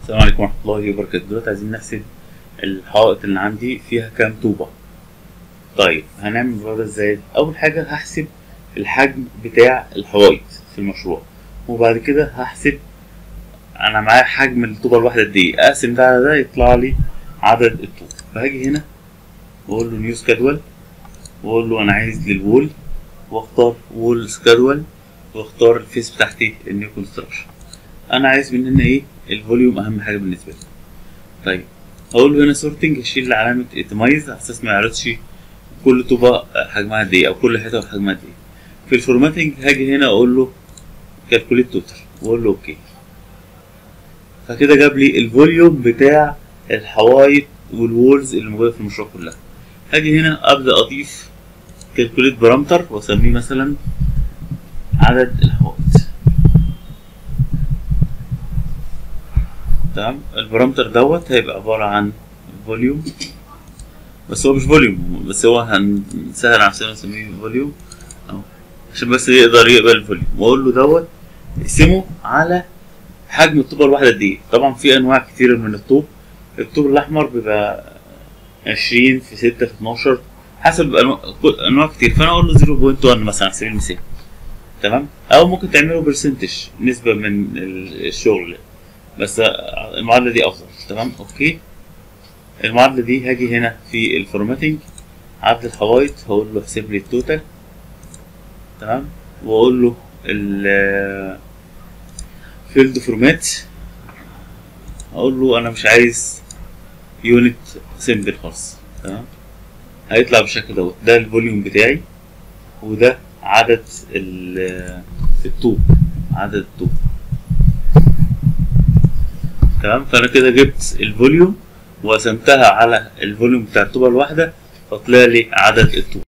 السلام عليكم ورحمة الله وبركاته دلوقتي عايزين نحسب الحائط اللي عندي فيها كام طوبة طيب هنعمل الموضوع ده ازاي أول حاجة هحسب الحجم بتاع الحوايط في المشروع وبعد كده هحسب أنا معايا حجم الطوبة الواحدة قد إيه أقسم ده على ده يطلع لي عدد الطوب فهاجي هنا وأقول له نيو سكادول وأقول له أنا عايز للوول واختار وول سكادول واختار الفيس بتاعتي النيو كونستراكشن انا عايز مننا ايه الفوليوم اهم حاجه بالنسبه لي طيب هقول له هنا سورتنج اشيل علامه اتمايز على اساس ما يعرضش كل طوبه حجمها قد ايه او كل حته حجمها قد ايه في الفورماتنج هاجي هنا اقول له كالكوليت توتال واقول له اوكي فكده جاب لي الفوليوم بتاع الحوايط والوولز اللي موجوده في المشروع كلها هاجي هنا ابدا اضيف كالكوليت بارامتر واسميه مثلا عدد الحوائط تمام البارامتر دوت هيبقى عبارة عن فوليوم بس هو مش فوليوم بس هو هنسهل على نفسنا نسميه فوليوم اهو عشان بس يقدر يقبل الفوليوم واقول له دوت اقسمه على حجم الطوبة الواحدة قد ايه طبعا في انواع كتير من الطوب الطوب الاحمر بيبقى عشرين في ستة في اتناشر حسب انواع انواع كتير فانا اقول له 0.1 مثلا على سبيل المثال تمام او ممكن تعمله برسنتج نسبة من الشغل بس المعادلة دي أفضل تمام أوكي المعادلة دي هاجي هنا في الفورماتنج عدد الحوايط هقول له احسب لي التوتال تمام وأقول له ال فيلد فورمات أقول له أنا مش عايز يونت سيمبل خالص تمام هيطلع بالشكل دوت ده الفوليوم بتاعي وده عدد الطوب عدد الطوب تمام فانا كده جبت الفوليوم وقسمتها على الفوليوم بتاع الطوبه الواحده فطلع لي عدد الطوب